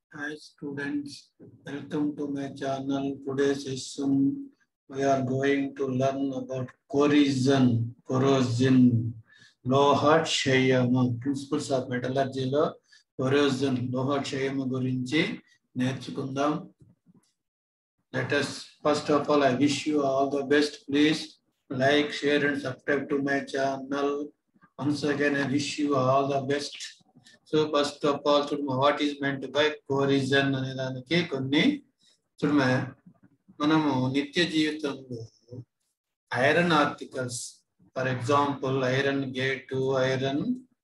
Hi students, welcome to my channel. Today's session we are going to learn about corrosion, corrosion, లోహ క్షయము principles of మెటలర్జీలో corrosion, లోహ క్షయము గురించి నేర్చుకుందాం Let us first of all I wish you all the best. Please like, share and subscribe to my channel. Once again I wish you all the best. So first of all చూడమ what is meant by corrosion అనే దానికి కొన్ని చూడమ మనము నిత్య జీవితంలో iron articles for example iron gate iron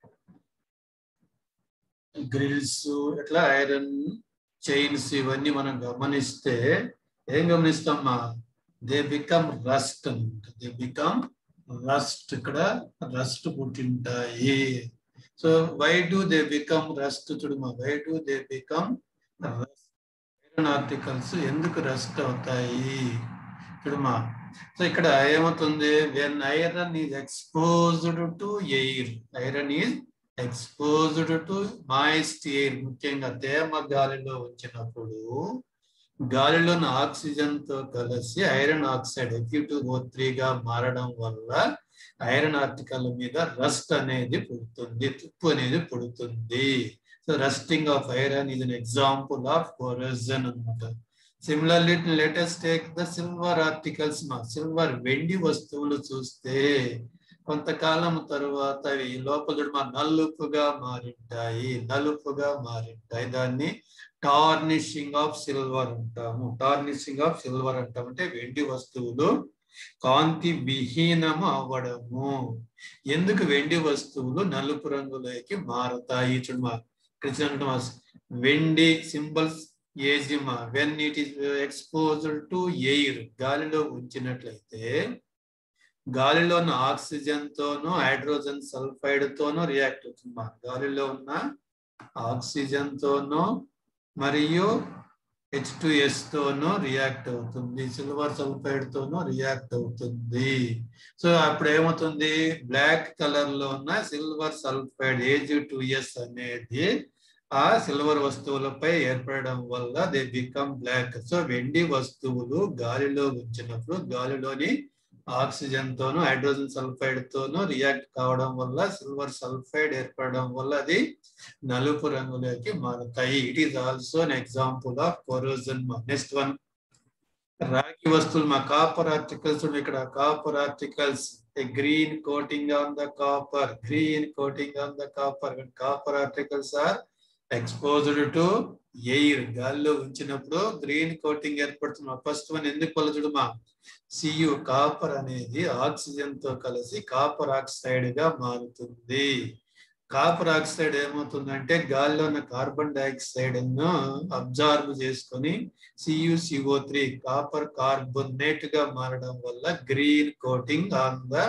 grills ఇట్లా iron chains ఇవన్నీ మనం గమనిస్తే ఏం గమనిస్తామా దే బికమ్ రస్ట్ అనమాట దే బికమ్ రస్ట్ ఇక్కడ రస్ట్ పుట్టింటాయి so why do they become rust చూడమా why do they become iron articles ఎందుకు రస్ట్ అవుతాయి చూడమా సో ఇక్కడ ఏమవుతుంది when iron is exposed to air iron is exposed to moist air ముఖ్యంగా తేమ గాలిలో వచ్చినప్పుడు గాలిలోని ఆక్సిజన్ తో కలిసి ఐరన్ ఆక్సైడ్ ఎక్యూటివ్ ఓ గా మారడం వల్ల ఐరన్ ఆర్టికల్ మీద రస్ట్ అనేది పుడుతుంది తుప్పు అనేది పుడుతుంది so rusting of iron is an example of corrosion అనమాట similarly let us take the silver articles మా సిల్వర్ వెండి వస్తువులు చూస్తే కొంతకాలం తరువాత అవి లోపల మా నలుపుగా మారింటాయి నలుపుగా మారింటాయి దాన్ని టార్నిషింగ్ ఆఫ్ సిల్వర్ అంటాము టార్నిషింగ్ ఆఫ్ సిల్వర్ అంటాం అంటే వెండి వస్తువులు కాంతి విహీనము అవ్వడము ఎందుకు వెండి వస్తువులు నలుపు రంగులోకి మారుతాయి చూడమా కృష్ణ వెండి సింబల్స్ ఏజిమా when it is exposed to air గాలిలో ఉంచినట్లయితే గాలిలోని ఆక్సిజన్ తోనూ హైడ్రోజన్ సల్ఫైడ్ తోనూ రియాక్ట్ అవుతుంది గాలిలో ఉన్న ఆక్సిజన్ తోనూ మరియు హెచ్ టు ఎస్ తోనూ రియాక్ట్ అవుతుంది సిల్వర్ సల్ఫైడ్ తోనూ రియాక్ట్ అవుతుంది సో అప్పుడు ఏమవుతుంది బ్లాక్ కలర్ లో ఉన్న silver sulphide Ag two S అనేది ఆ సిల్వర్ వస్తువులపై ఏర్పడడం వల్ల దే బికమ్ బ్లాక్ సో వెండి వస్తువులు గాలిలో ఉంచినప్పుడు గాలిలోని ఆక్సిజన్ తోను హైడ్రోజన్ సల్ఫైడ్ తోను రియాక్ట్ కావడం వల్ల సిల్వర్ సల్ఫైడ్ ఏర్పడడం వల్ల అది నలుపు రంగులోకి మారుతాయి it is also an example of corrosion next one రాగి వస్తువులు మా కాపర్ ఆర్టికల్స్ ఇక్కడ copper articles green coating on the copper green coating on the copper copper articles are exposed to air గాల్లో ఉంచినప్పుడు గ్రీన్ కోటింగ్ ఏర్పడుతుంది first one ఎందుకు వల్ల చూడమా సియు కాపర్ అనేది ఆక్సిజన్ తో కలిసి కాపర్ ఆక్సైడ్ గా మారుతుంది కాపర్ ఆక్సైడ్ ఏమవుతుందంటే గాలిలో ఉన్న కార్బన్ డైఆక్సైడ్ ను అబ్జార్బ్ చేసుకొని సియుసిఓ త్రీ కాపర్ కార్బోనేట్ గా మారడం వల్ల green coating on the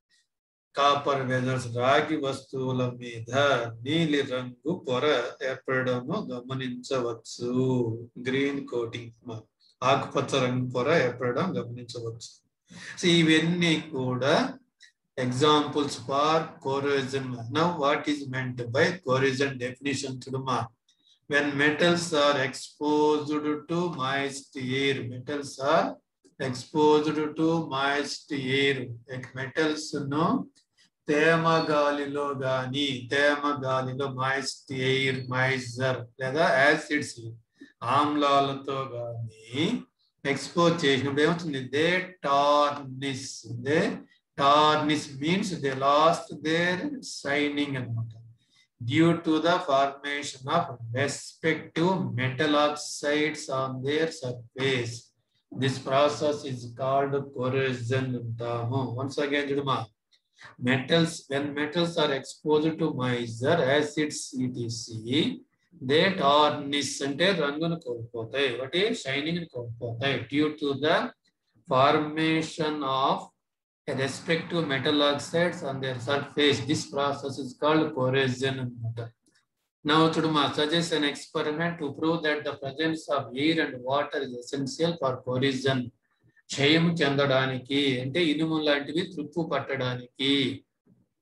copper vessels రాగి వస్తువుల మీద నీలి రంగు పొర ఏర్పడము గమనించవచ్చు గ్రీన్ కోటింగ్ ఆకుపచ్చ రంగు పొర ఏర్పడడం గమనించవచ్చు సో ఇవన్నీ కూడా examples for corrosion now what is meant by corrosion definition చూడమా when metals are exposed to moist air metals are exposed to moist air metals ను తేమ గాలిలో గాని తేమ గాలిలో మాయిస్ట్ ఎయిర్ మాయిజర్ లేదా యాసిడ్స్ ఆమ్లాలతో గాని ఎక్స్పోజ్ చేసినప్పుడు ఏమవుతుంది they tarnish they tarnish means they lost their shining అనమాట due to the formation of respective metal oxides on their surface this process is called corrosion అంటాము వన్స్ అగైన్ చూడమా metals when metals are exposed to moisture acids etc they tarnish అంటే రంగును కోల్పోతాయి ఒకటి shining కోల్పోతాయి due to the formation of respective metal oxides on their surface this process is called corrosion అనమాట Now, Chuduma suggests an experiment to prove that the presence of air and water is essential for corrosion. క్షయం చెందడానికి అంటే ఇనుము లాంటివి త్రుప్పు పట్టడానికి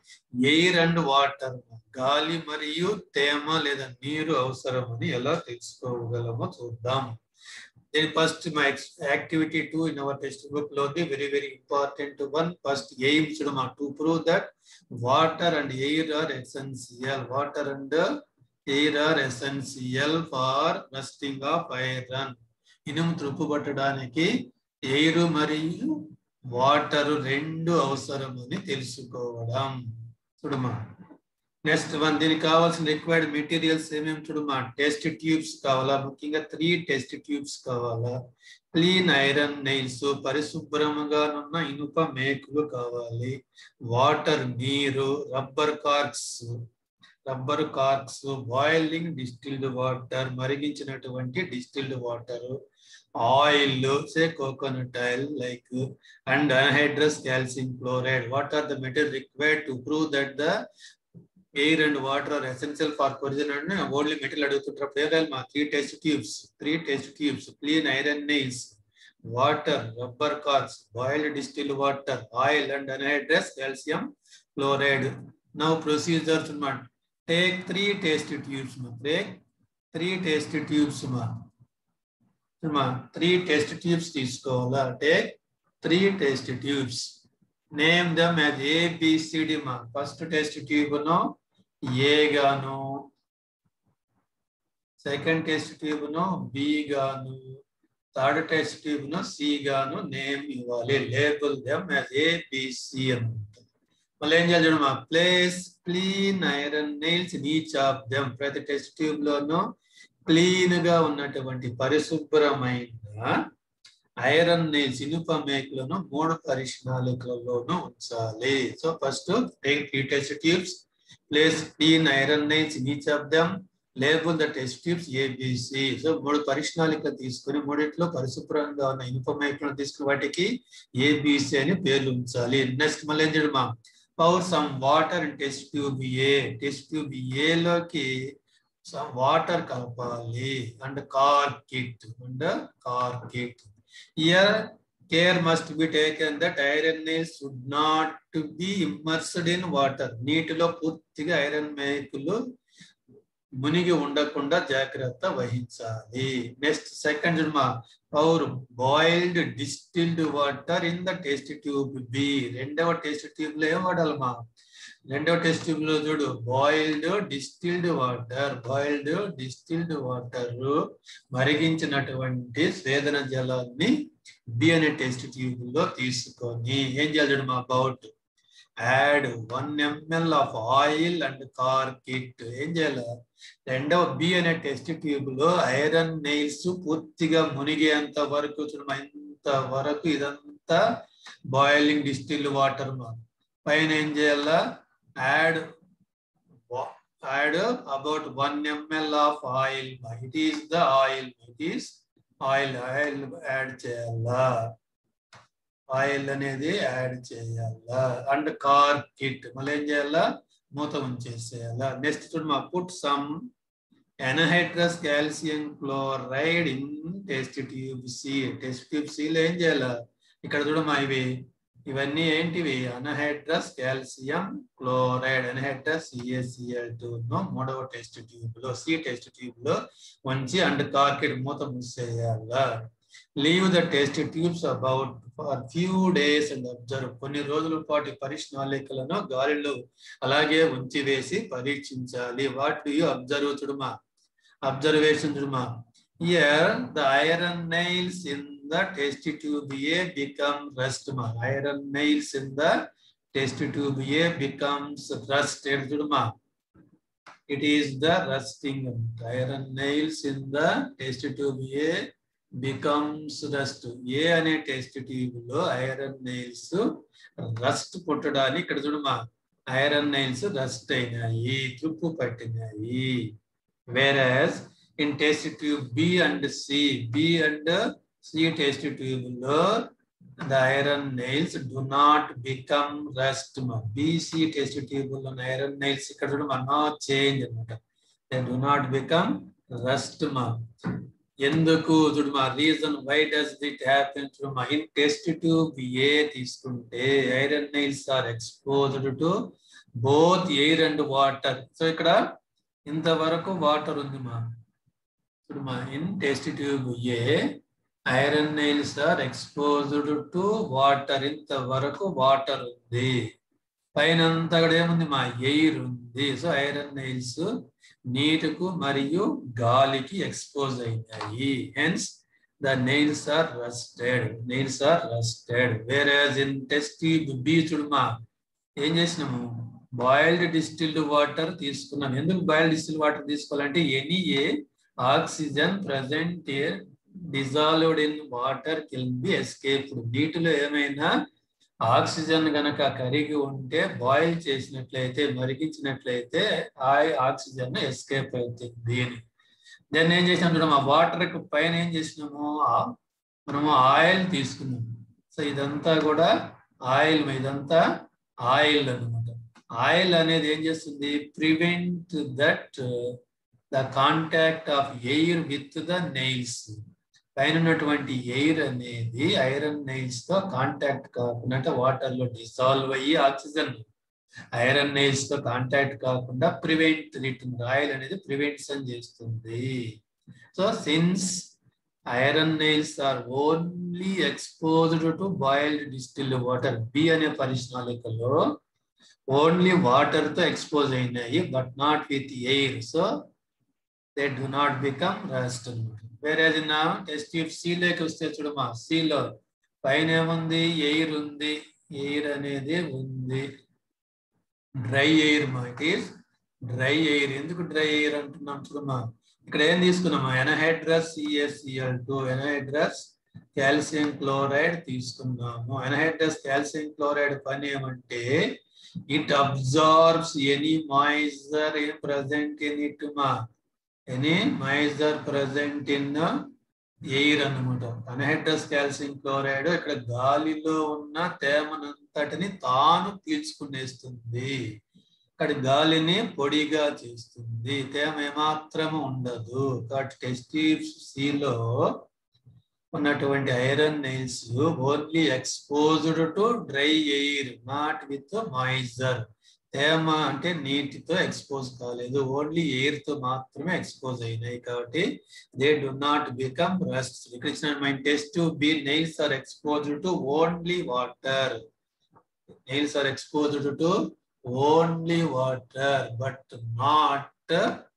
air and water గాలి మరియు తేమ లేదా నీరు అవసరమని ఎలా తెలుసుకోగలమో చూద్దాం then first my ex- activity two in our textbook lo the very very important one first aim chudama to prove that water and air are essential water and air are essential for rusting of iron ఇనుము త్రుప్పు పట్టడానికి air మరియు water రెండు అవసరమని తెలుసుకోవడం చూడమా next one దీనికి కావాల్సిన required materials ఏమేమి చూడమా test tubes కావాలా ముఖ్యంగా త్రీ టెస్ట్ ట్యూబ్స్ కావాలా క్లీన్ ఐరన్ నెయిల్స్ పరిశుభ్రముగా ఉన్న ఇనుప మేకులు కావాలి వాటర్ నీరు rubber corks rubber corks boiling distilled water మరిగించినటువంటి distilled water oil say coconut oil like and anhydrous calcium chloride what are the material required to prove that the air and water are essential for cohesion and only metal అడుగుతుంటారు ఏరాలి మా three test tubes three test tubes clean iron nails water rubber corks boiled distil water oil and anhydrous calcium chloride now procedures అన్నమాట take three test tubes మా take three test tubes మా మా three test tubes తీసుకోవాలా take three test tubes name them as A B C D మా first test tube ను A గాను second test tube ను B గాను థర్డ్ టెస్ట్ ట్యూబ్ ను సి గాను నేమ్ ఇవ్వాలి లేబుల్ దమ్ యాజ్ ఏబిసి అని మళ్ళీ ఏం చేయాలి చూడమ్మా place clean iron nails each of them ప్రతి టెస్ట్ ట్యూబ్ లోను క్లీన్ గా ఉన్నటువంటి పరిశుభ్రమైన ఐరన్ నెయిల్స్ ఇనుప మేకులను మూడు పరిష్ణాళికలలోనూ ఉంచాలి so first take three test tubes place clean iron nails each of them label the test tubes A B C so మూడు పరిష్ణాళికలు తీసుకుని మూడిట్లో పరిశుభ్రంగా ఉన్న ఇనుప మేకులను తీసుకుని వాటికి ఏబిసి అని పేర్లు ఉంచాలి నెక్స్ట్ మళ్ళీ ఏం చేయడమా pour some water in test tube A test tube ఏలోకి సమ్ వాటర్ కలపాలి and cork it and cork it here care must be taken that iron nails should not be immersed in water నీటిలో పూర్తిగా ఐరన్ మేకులు మునిగి ఉండకుండా జాగ్రత్త వహించాలి నెక్స్ట్ సెకండ్ మా pour boiled distilled water in the test tube B రెండవ టెస్ట్ ట్యూబ్ లో ఏం వాడాలమ్మా రెండవ టెస్ట్ ట్యూబ్ లో చూడు boiled distilled water boiled distilled water మరిగించినటువంటి స్వేదన జలాన్ని బి అనే టెస్ట్ ట్యూబ్ లో తీసుకొని ఏం చేయాలి చూడు మా about add one ml of oil and cork it ఏం చేయాలి రెండవ బి అనే టెస్ట్ ట్యూబ్ లో ఐరన్ నెయిల్స్ పూర్తిగా మునిగేంత వరకు చూడమా ఇంత వరకు ఇదంతా బాయిలింగ్ డిస్టిల్ వాటర్ మా పైన ఏం చేయాలా add add about one ml of oil it is the oil it is oil oil add చేయాలా ఆయిల్ అనేది యాడ్ చేయాలా అండ్ కార్ కిట్ మళ్ళీ ఏం చేయాలా మూత ఉంచేసేయాలా నెక్స్ట్ చూడమా put some anhydrous calcium chloride in test tube C test tube సిలో ఏం చేయాలా ఇక్కడ చూడమా ఇవి ఇవన్నీ ఏంటివి anhydrous calcium chloride anhydrous C S C L two మూడవ టెస్ట్ ట్యూబ్ లో సి టెస్ట్ ట్యూబ్ లో ఉంచి అండ్ కార్కెట్ మూత మూసేయాలా leave the test tubes about for few days and observe కొన్ని రోజుల పాటు పరిష్ణాళికలను గాలిలో అలాగే ఉంచి వేసి పరీక్షించాలి వాట్ డు యూ అబ్జర్వ్ చుడుమా అబ్జర్వేషన్ చుడుమా here the iron nails in the test tube A become rust మా iron nails in the test tube A becomes rust చుడుమా it is the rusting iron nails in the test tube A becomes rust A అనే test tube లో iron nails rust పుట్టడానికి ఇక్కడ చూడమా iron nails rust అయినాయి తుప్పు పట్టినాయి whereas in test tube B and C B and C test tube లో the iron nails do not become rust మా బిసి టెస్ట్ ట్యూబ్ లో ఐరన్ నెయిల్స్ ఇక్కడ చూడమా నో చేంజ్ అనమాట they do not become rust మా ఎందుకు చూడు మా reason why does it happen చూడు మా ఇన్ టెస్ట్ ట్యూబ్ ఏ తీసుకుంటే iron nails are exposed to both air and water so ఇక్కడ ఇంతవరకు వాటర్ ఉంది మా ఇప్పుడు మా in test tube A iron nails are exposed to water ఇంతవరకు వాటర్ ఉంది పైన అంతా కూడా ఏముంది మా ఎయిర్ ఉంది సో ఐరన్ నెయిల్స్ నీటికు మరియు గాలికి ఎక్స్పోజ్ అయినాయి hence the nails are rusted nails are rusted whereas in test B చూడమా ఏం చేసినాము బాయిల్డ్ డిస్టిల్డ్ వాటర్ తీసుకున్నాం ఎందుకు బాయిల్డ్ డిస్టిల్డ్ వాటర్ తీసుకోవాలంటే any a oxygen present dissolved in water can be escaped నీటిలో ఏమైనా ఆక్సిజన్ గనక కరిగి ఉంటే బాయిల్ చేసినట్లయితే మరిగించినట్లయితే ఆ ఆక్సిజన్ ఎస్కేప్ అవుతుంది అని దాన్ని ఏం చేసినాం చూడము ఆ వాటర్ పైన ఏం చేసినాము మనము ఆయిల్ తీసుకున్నాము సో ఇదంతా కూడా ఆయిల్ ఇదంతా ఆయిల్ అనమాట ఆయిల్ అనేది ఏం చేస్తుంది prevent that the contact of air with the nails పైన ఉన్నటువంటి ఎయిర్ అనేది ఐరన్ నెయిల్స్ తో కాంటాక్ట్ కాకుండా అంటే వాటర్ లో డిసాల్వ్ అయ్యి ఆక్సిజన్ ఐరన్ నెయిల్స్ తో కాంటాక్ట్ కాకుండా ప్రివెంట్ రిటర్న్ ఆయిల్ అనేది ప్రివెన్షన్ చేస్తుంది so since iron nails are only exposed to boiled distilled water B అనే పరిశ్రమలో ఓన్లీ వాటర్ తో ఎక్స్పోజ్ అయినాయి but not with air so they do not become rust అనమాట వేరే ఇన్ టెస్ట్ ట్యూబ్ సీలోకి వస్తే చూడమా సీలో పైన ఏముంది ఎయిర్ ఉంది ఎయిర్ అనేది ఉంది డ్రై ఎయిర్ మా ఇట్ ఈస్ డ్రై ఎయిర్ ఎందుకు డ్రై ఎయిర్ అంటున్నాం చూడమా ఇక్కడ ఏం తీసుకున్నామా anhydrous C S C L two anhydrous calcium chloride తీసుకున్నాము ఎనహైడ్రస్ కాల్షియం క్లోరైడ్ పని ఏమంటే ఇట్ అబ్జార్బ్స్ ఎనీ మాయిజర్ ఏం ప్రజెంట్ ఇన్ ఇట్ మా any moisture present in air అనమాట అనహెడ్రస్ కాల్షియం క్లోరైడ్ ఇక్కడ గాలిలో ఉన్న తేమనంతటిని తాను పీల్చుకునేస్తుంది ఇక్కడ గాలిని పొడిగా చేస్తుంది తేమ ఏమాత్రము ఉండదు కాబట్టి టెస్టివ్స్ సిలో ఉన్నటువంటి iron nails only exposed to dry air not with moisture తేమ అంటే నీటితో ఎక్స్పోజ్ కాలేదు ఓన్లీ ఎయిర్ తో మాత్రమే ఎక్స్పోజ్ అయినాయి కాబట్టి they do not become rust ఇక్కడ ఇచ్చిన my test to B nails are exposed to only water nails are exposed to only water but not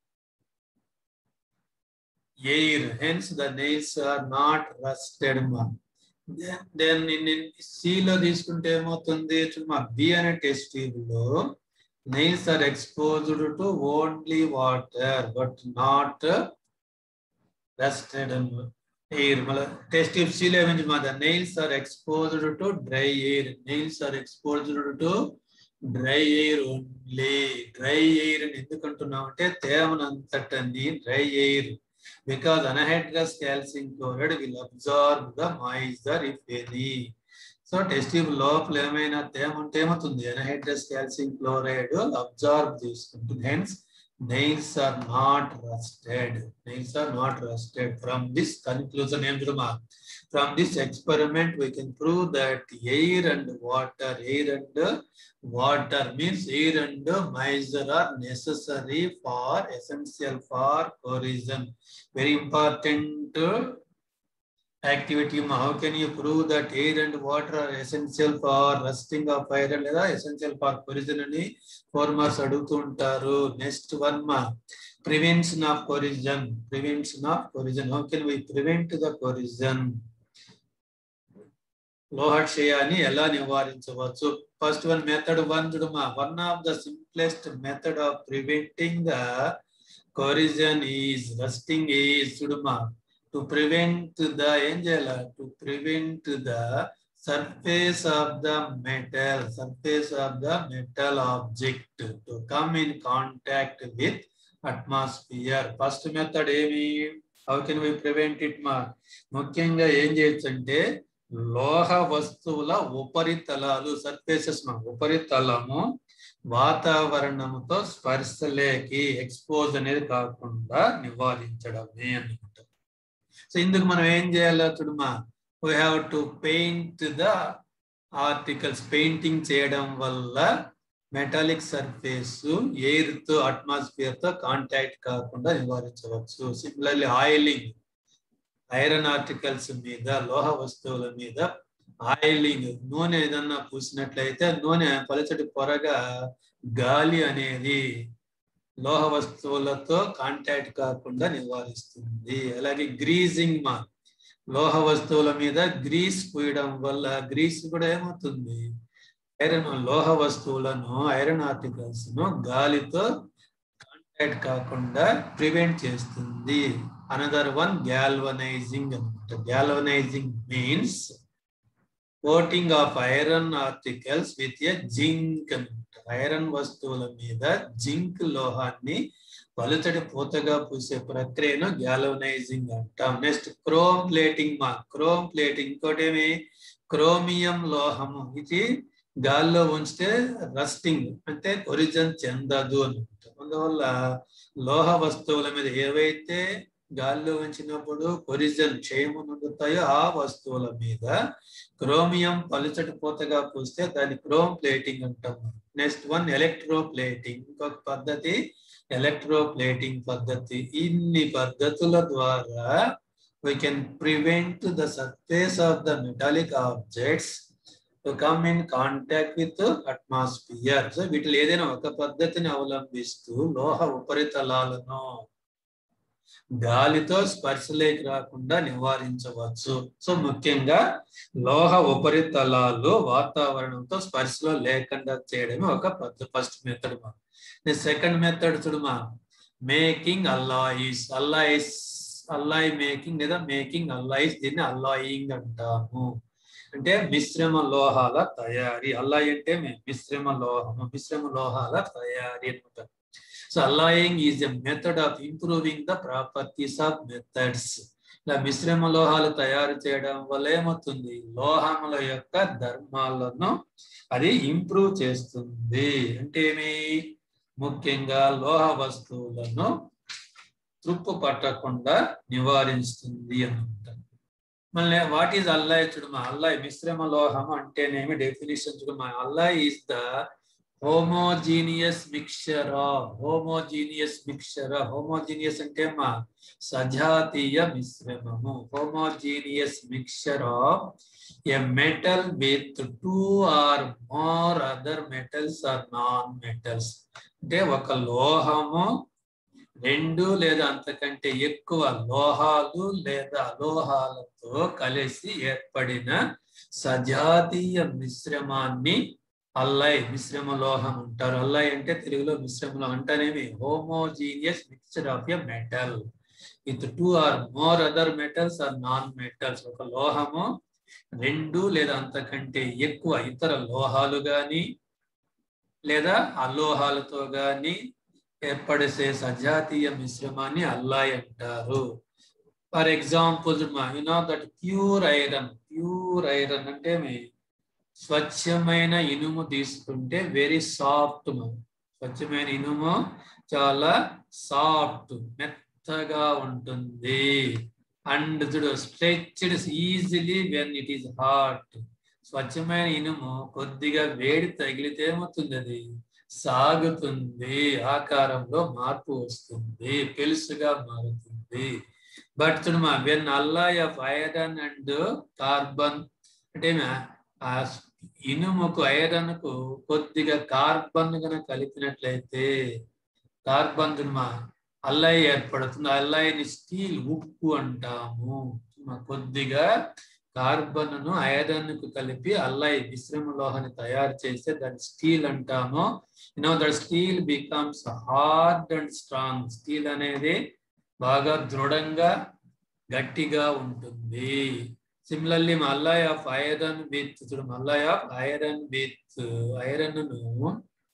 air hence the nails are not rusted మా then సిలో తీసుకుంటే ఏమవుతుంది మా B అనే test లో nails are exposed to only water but not rusted air మళ్ళీ test సిలో ఏమించి మా nails are exposed to dry air nails are exposed to dry air only dry air అని ఎందుకు అంటున్నాం అంటే తేమనంతటని dry air because anhydrous calcium chloride will absorb the moisture if any. So test tube లోపల ఏమైనా తేమ ఉంటే ఏమవుతుంది ఎనహైడ్రస్ కాల్షియం క్లోరైడ్ అబ్జార్బ్ చేసుకుంటుంది hence nails are not rusted nails are not rusted from this conclusion ఏం చూడమా from this experiment we can prove that air and water air and water means air and moisture are necessary for essential for cohesion very important activity how can you prove that air and water are essential for rusting of iron లేదా essential for cohesion అని four marks అడుగుతుంటారు next one మా prevention of corrosion prevention of corrosion how can we prevent the corrosion లోహక్షయాన్ని ఎలా నివారించవచ్చు first one method one చూడమా one of the simplest method of preventing the corrosion is rusting is చూడమా to prevent the ఏం చేయాల to prevent the surface of the metal surface of the metal object to come in contact with atmosphere first method ఏమి how can we prevent it మా ముఖ్యంగా ఏం చేయొచ్చు అంటే లోహ వస్తువుల ఉపరితలాలు సర్ఫేసెస్ ఉపరితలము వాతావరణంతో స్పర్శలేకి ఎక్స్పోజ్ అనేది కాకుండా నివారించడమే అనమాట సో ఇందుకు మనం ఏం చేయాలో చూడమా we have to paint the articles painting చేయడం వల్ల మెటాలిక్ సర్ఫేస్ ఎయిర్ తో అట్మాస్ఫియర్ తో కాంటాక్ట్ కాకుండా నివారించవచ్చు సిమిలర్లీ ఆయిలింగ్ ఐరన్ ఆర్టికల్స్ మీద లోహ వస్తువుల మీద ఆయిలింగ్ నూనె ఏదన్నా పూసినట్లయితే నూనె పలచటి పొరగా గాలి అనేది లోహ వస్తువులతో కాంటాక్ట్ కాకుండా నివారిస్తుంది అలాగే గ్రీజింగ్ మా లోహ వస్తువుల మీద గ్రీస్ పూయడం వల్ల గ్రీస్ కూడా ఏమవుతుంది ఐరన్ లోహ వస్తువులను ఐరన్ ఆర్టికల్స్ ను గాలితో కాంటాక్ట్ కాకుండా ప్రివెంట్ చేస్తుంది అనదర్ వన్ గ్యాల్వనైజింగ్ అనమాట galvanizing means coating of iron articles with a zinc అనమాట ఐరన్ వస్తువుల మీద జింక్ లోహాన్ని పలుచటి పూతగా పూసే ప్రక్రియను గ్యాలవనైజింగ్ అంటాం నెక్స్ట్ క్రోమ్ ప్లేటింగ్ మా క్రోమ్ ప్లేటింగ్ ఇంకోటేమి క్రోమియం లోహము ఇది గాల్లో ఉంచితే రస్టింగ్ అంటే ఒరిజన్ చెందదు అనమాట అందువల్ల లోహ వస్తువుల మీద ఏవైతే గాల్లో ఉంచినప్పుడు కొరిజన్ క్షయము నొందుతాయో ఆ వస్తువుల మీద క్రోమియం పలుచటి పూతగా పూస్తే దాన్ని క్రోమ్ ప్లేటింగ్ అంటాం నెక్స్ట్ వన్ ఎలక్ట్రో ప్లేటింగ్ ఇంకొక పద్ధతి ఎలక్ట్రో ప్లేటింగ్ పద్ధతి ఇన్ని పద్ధతుల ద్వారా we can prevent the surface of the metallic objects to come in contact with the atmosphere. So వీటిలో ఏదైనా ఒక పద్ధతిని అవలంబిస్తూ లోహ ఉపరితలాలను గాలితో స్పర్శలేకి రాకుండా నివారించవచ్చు సో ముఖ్యంగా లోహ ఉపరితలాలు వాతావరణంతో స్పర్శలో లేకుండా చేయడమే ఒక పద్ధతి ఫస్ట్ మెథడ్ మా సెకండ్ మెథడ్ చూడమా making alloys alloys alloy making లేదా మేకింగ్ అల్లాయిస్ దీన్ని అల్లాయింగ్ అంటాము అంటే మిశ్రమ లోహాల తయారీ అల్లాయి అంటే మిశ్రమ లోహము మిశ్రమ లోహాల తయారీ అనమాట so alloying is a method of improving the properties of methods ఇలా మిశ్రమ లోహాలు తయారు చేయడం వల్ల ఏమవుతుంది లోహముల యొక్క ధర్మాలను అది ఇంప్రూవ్ చేస్తుంది అంటే ఏమి ముఖ్యంగా లోహ వస్తువులను తుప్పు పట్టకుండా నివారిస్తుంది అనమాట మళ్ళీ వాట్ ఈజ్ అల్లాయ్ చూడమా అల్లాయ్ మిశ్రమ లోహం అంటేనేమి డెఫినేషన్ చూడమా alloy is the homogeneous mixture homogeneous mixture homogeneous అంటే మా సజాతీయ మిశ్రమము homogeneous mixture of a metal with two or more other metals or non metals అంటే ఒక లోహము రెండు లేదా అంతకంటే ఎక్కువ లోహాలు లేదా అలోహాలతో కలిసి ఏర్పడిన సజాతీయ మిశ్రమాన్ని అల్లాయ్ మిశ్రమ లోహం అంటారు అల్లాయ్ అంటే తెలుగులో మిశ్రమలో అంటేనేమి homogeneous mixture of a metal with two or more other metals or non metals ఒక లోహము రెండు లేదా అంతకంటే ఎక్కువ ఇతర లోహాలు గాని లేదా అలోహాలతో గాని ఏర్పడిసే సజాతీయ మిశ్రమాన్ని అల్లాయ్ అంటారు for example you know that pure iron pure iron అంటే స్వచ్ఛమైన ఇనుము తీసుకుంటే వెరీ సాఫ్ట్ స్వచ్ఛమైన ఇనుము చాలా సాఫ్ట్ మెత్తగా ఉంటుంది అండ్ చూడు stretched easily when it is hot స్వచ్ఛమైన ఇనుము కొద్దిగా వేడి తగిలితే ఏమవుతుంది అది సాగుతుంది ఆకారంలో మార్పు వస్తుంది పెలుసుగా మారుతుంది బట్ చూడమా when alloy of iron and carbon అంటే ఆ ఇనుముకు ఐరన్ కు కొద్దిగా కార్బన్ గన కలిపినట్లయితే కార్బన్ చూడమా అల్లాయ్ ఏర్పడుతుంది అల్లాయిని స్టీల్ ఉప్పు అంటాము కొద్దిగా కార్బన్ ను ఐరన్ కు కలిపి అల్లాయి మిశ్రమ లోహాన్ని తయారు చేస్తే దాన్ని స్టీల్ అంటాము you know that steel becomes hard and strong steel అనేది బాగా దృఢంగా గట్టిగా ఉంటుంది similarly alloy of iron with చూడు alloy of iron with iron ను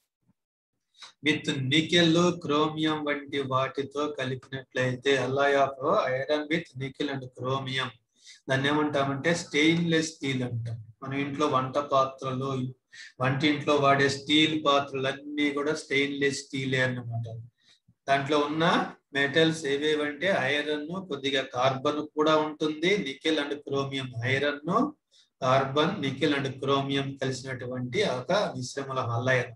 విత్ నికెల్ క్రోమియం వంటి వాటితో కలిపినట్లయితే alloy of iron with nickel and chromium దాన్ని ఏమంటామంటే స్టెయిన్లెస్ స్టీల్ అంటాం మన ఇంట్లో వంట పాత్రలు వంటింట్లో వాడే స్టీల్ పాత్రలు అన్ని కూడా స్టెయిన్లెస్ స్టీలే అన్నమాట దాంట్లో ఉన్న మెటల్స్ ఏవేవంటే ఐరన్ కొద్దిగా కార్బన్ కూడా ఉంటుంది nickel and chromium iron carbon nickel and chromium కలిసినటువంటి ఒక మిశ్రమల అల్లాయ్ అనమాట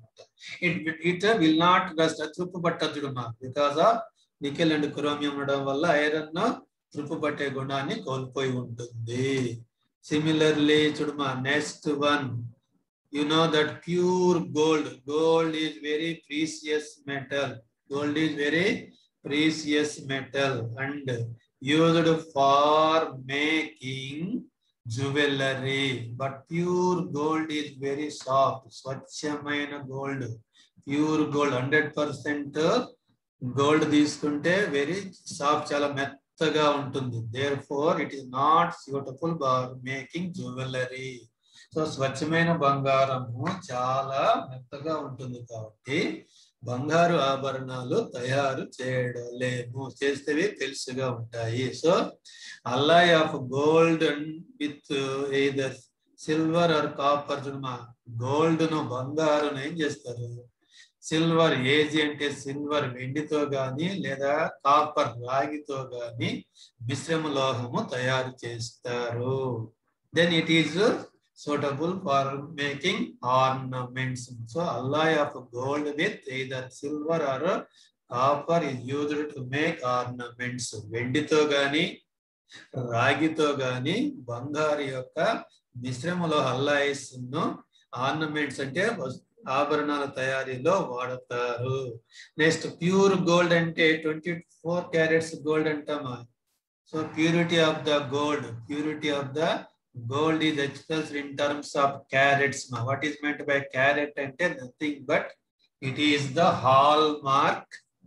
it it will not rust త్రుప్పు పట్టదు చూడమ్మా because of nickel and chromium ఉండడం వల్ల ఐరన్ త్రుప్పు పట్టే గుణాన్ని కోల్పోయి ఉంటుంది సిమిలర్లీ చూడమ్మా next one you know that pure gold gold is very precious metal gold is very precious metal and used for making jewelry but pure gold is very soft స్వచ్ఛమైన gold pure gold hundred percent gold తీసుకుంటే very soft చాలా మెత్తగా ఉంటుంది there for it is not suitable for making jewellery so స్వచ్ఛమైన బంగారము చాలా మెత్తగా ఉంటుంది కాబట్టి బంగారు ఆభరణాలు తయారు చేయడలేము చేస్తేవి తెలుసుగా ఉంటాయి so alloy of gold with either silver or copper gold ను బంగారును ఏం చేస్తారు సిల్వర్ ఏజీ అంటే సిల్వర్ వెండితో గాని లేదా కాపర్ రాగితో గాని మిశ్రమ లోహము తయారు చేస్తారు then it is suitable for making ornaments. So alloy of gold with either silver or copper is used to make ornaments. వెండితో గాని రాగితో గాని బంగారు యొక్క మిశ్రమలో అల్లాయిస్ ను ఆర్నమెంట్స్ అంటే ఆభరణాల తయారీలో వాడతారు నెక్స్ట్ ప్యూర్ గోల్డ్ అంటే ట్వంటీ ఫోర్ క్యారెట్స్ గోల్డ్ అంటామా so purity of the gold purity of the gold is expressed in terms of carats. What is meant by carat ante nothing but it is the hallmark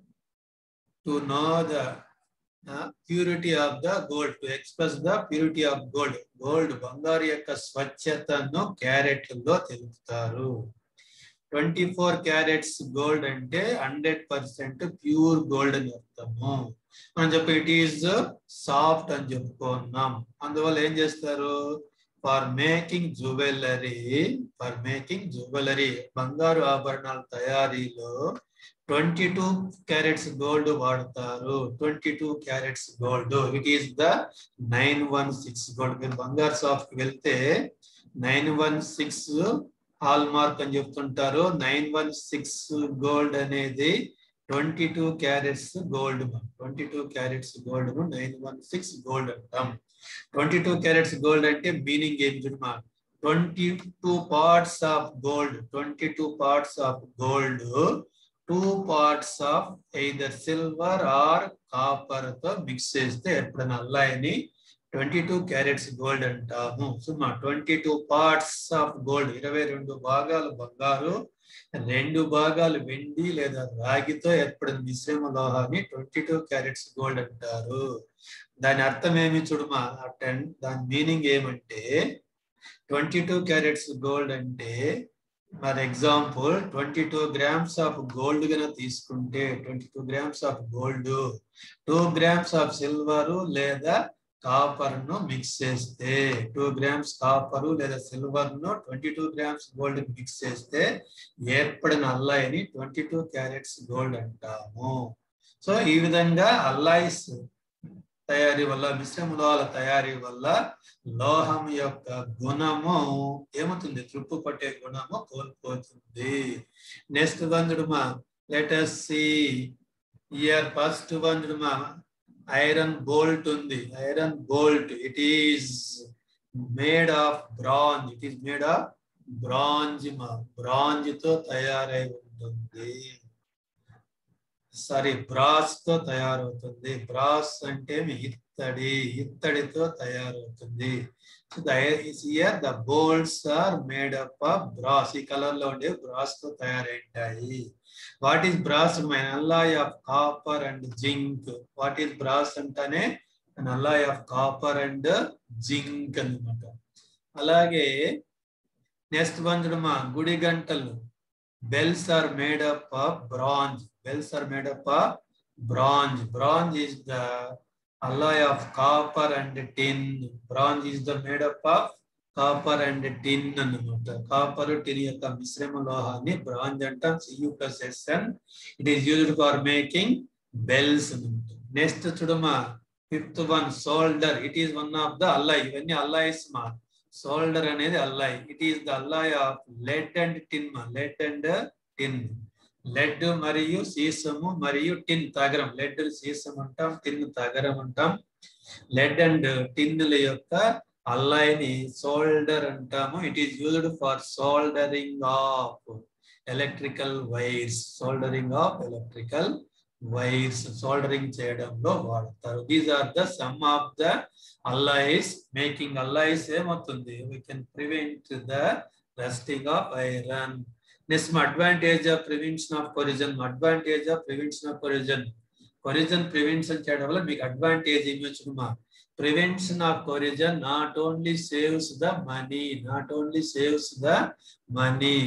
to know the uh, purity of the gold, to express the purity of gold. Gold బంగారు యొక్క స్వచ్ఛతను క్యారెట్లో తెలుపుతారు twenty four carats gold అంటే hundred percent pure gold అని అర్థము మనం చెప్పి ఇట్ ఈస్ సాఫ్ట్ అని చెప్పుకున్నాం అందువల్ల ఏం చేస్తారు for making jewellery for making jewellery బంగారు ఆభరణాల తయారీలో ట్వంటీ టూ క్యారెట్స్ గోల్డ్ వాడతారు twenty two carats gold it is the nine one six gold మీరు బంగారు షాప్ కి వెళ్తే nine one six hallmark అని చెప్తుంటారు నైన్ వన్ సిక్స్ గోల్డ్ అనేది twenty two carats gold twenty two carats gold nine one six gold అంటాం twenty two carats gold అంటే meaning ఏం చూడమా twenty two parts of gold twenty two parts of gold two parts of either silver or copper తో mix చేస్తే ఎప్పుడైనా అల్లాయని twenty two carats gold అంటాము సుమా twenty two parts of gold ఇరవై రెండు భాగాలు బంగారు రెండు భాగాలు వెండి లేదా రాగితో ఏర్పడిన మిశ్రమ లోహాన్ని ట్వంటీ టూ క్యారెట్స్ గోల్డ్ అంటారు దాని అర్థం ఏమి చూడమా టెన్ దాని మీనింగ్ ఏమంటే ట్వంటీ టూ క్యారెట్స్ గోల్డ్ అంటే for example twenty two grams of gold గా తీసుకుంటే twenty two grams of gold two grams of silver లేదా కాపర్ ను మిక్స్ చేస్తే టూ గ్రామ్స్ కాపర్ లేదా సిల్వర్ ను twenty two grams gold mix చేస్తే ఏర్పడిన అల్లాయిని ట్వంటీ టూ క్యారెట్స్ గోల్డ్ అంటాము సో ఈ విధంగా అల్లాయిస్ తయారీ వల్ల మిశ్రమలోహాల తయారీ వల్ల లోహం యొక్క గుణము ఏమవుతుంది త్రుప్పు పట్టే గుణము కోల్పోతుంది నెక్స్ట్ వందుడుమా లెటస్ సి ఇయర్ ఫస్ట్ వందుడుమా ఐరన్ బోల్ట్ ఉంది iron bolt it is made of bronze it is made of bronze bronze తో తయారై ఉంటుంది సారీ బ్రాస్ తో తయారవుతుంది బ్రాస్ అంటే ఇత్తడి ఇత్తడితో తయారవుతుంది here the bolts are made up of brass ఈ కలర్ లో ఉండే బ్రాస్ తో తయారైంటాయి what is brass mine alloy of copper and zinc what is brass అంటేనే alloy of copper and zinc అనమాట అలాగే నెక్స్ట్ బంధుడమా గుడి గంటలు bells are made up of bronze bells are made up of bronze. Bronze is the alloy of copper and tin. Bronze is the made up of copper and tin అనమాట copper tin యొక్క మిశ్రమ లోహాన్ని bronze అంటాం C U plus S N it is used for making bells అనమాట next చూడమా fifth one solder it is one of the alloy ఇవన్నీ alloys మా solder అనేది alloy it is the alloy of lead and tin మా lead and tin lead మరియు సీసము మరియు టిన్ తగరం lead sesame అంటాం టిన్ తగరం అంటాం లెడ్ అండ్ టిన్నుల యొక్క అల్లాయిని సోల్డర్ అంటాము it is used for soldering of electrical wires soldering of electrical wires soldering చేయడంలో వాడతారు these are the some of the alloys making alloys ఏమవుతుంది we can prevent the rusting of iron next advantage of prevention of corrosion advantage of prevention of corrosion corrosion prevention చేయడం వల్ల మీకు advantage ఏమి వచ్చినమా prevention of corrosion not only saves the money not only saves the money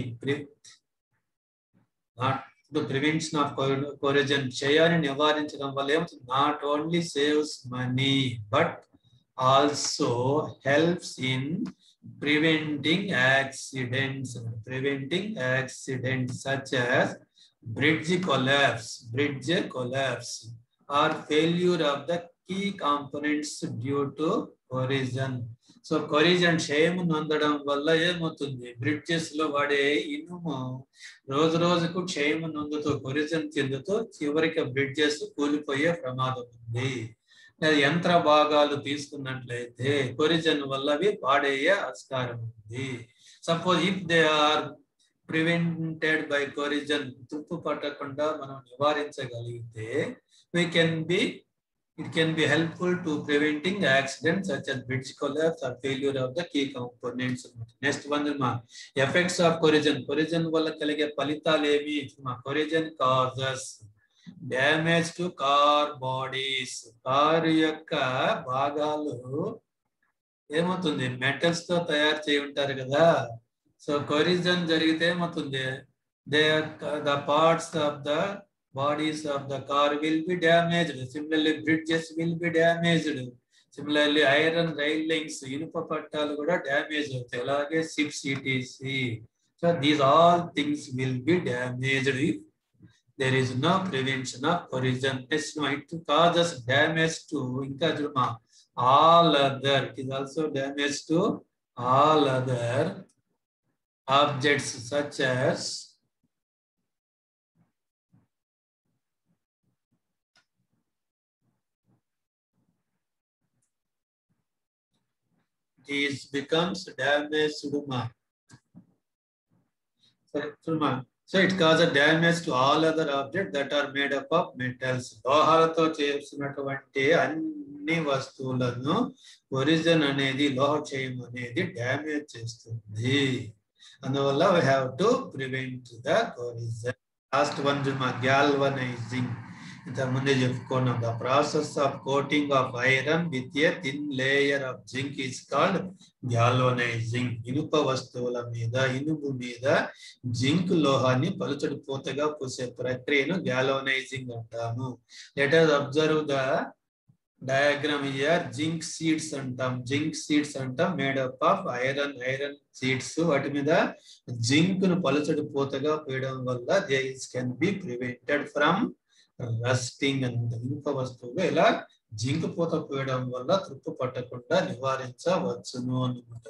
not prevention of corrosion క్షయాన్ని నివారించడం వల్ల ఏమవుతుంది not only saves money but also helps in preventing accidents preventing accidents such as bridge collapse bridge collapse or failure of the key components due to corrosion so corrosion క్షయము నొందడం వల్ల ఏమవుతుంది bridges లో వాడే ఇనుము రోజు రోజుకు క్షయము నొందుతూ కొరిజన్ చెందుతూ చివరికి బ్రిడ్జెస్ కూలిపోయే ప్రమాదం ఉంది యంత్ర భాగాలు తీసుకున్నట్లయితే కొరిజన్ వల్ల అవి పాడయ్యే ఆస్కారం ఉంది suppose if they are prevented by corrosion తుప్పు పట్టకుండా మనం నివారించగలిగితే we can be it can be helpful to preventing accident such as bridge collapse or failure of the key components next one మా ఎఫెక్ట్స్ ఆఫ్ కొరిజన్ కొరిజన్ వల్ల కలిగే ఫలితాలు ఏమి మా corrosion causes damage to car bodies car యొక్క భాగాలు ఏమవుతుంది metals తో తయారు చేయి ఉంటారు కదా సో కొరిజన్ జరిగితే ఏమవుతుంది they the parts of the bodies of the car will be damaged similarly bridges will be damaged similarly iron rail lines ఇనుప పట్టాలు కూడా డ్యామేజ్ అవుతాయి అలాగే ships ETC so these all things will be damaged if there is no prevention of corrosion. Yes, no, it causes damage to Inkajuma, all other. It is also damage to all other objects such as this becomes damage to ma. Sorry, to So it causes damage to all other objects that are made up of metals. లోహాలతో చేసినటువంటి అన్ని వస్తువులను origin అనేది లోహ క్షయం అనేది damage చేస్తుంది అందువల్ల we have to prevent the corrosion last one మా గ్యాల్వనైజింగ్ ఇంతకుముందే చెప్పుకున్నాం the process of coating of iron with a thin layer of zinc is called galvanising ఇనుప వస్తువుల మీద ఇనుము మీద జింక్ లోహాన్ని పలుచడి పూతగా పూసే ప్రక్రియను గ్యాల్వనైజింగ్ అంటాము let us observe the diagram here zinc sheets అంటాం జింక్ సీడ్స్ అంటాం made up of iron iron sheets వాటి మీద జింక్ ను పలుచడి పూతగా పోయడం వల్ల these can be prevented from rusting అంత ఇనుప వస్తువులు ఇలా జింక్ పూత పోయడం వల్ల తుప్పు పట్టకుండా నివారించవచ్చును అనమాట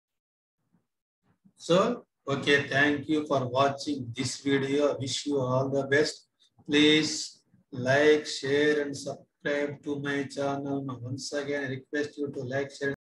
so okay thank you for watching this video wish you all the best please like share and subscribe to my channel once again request you to like share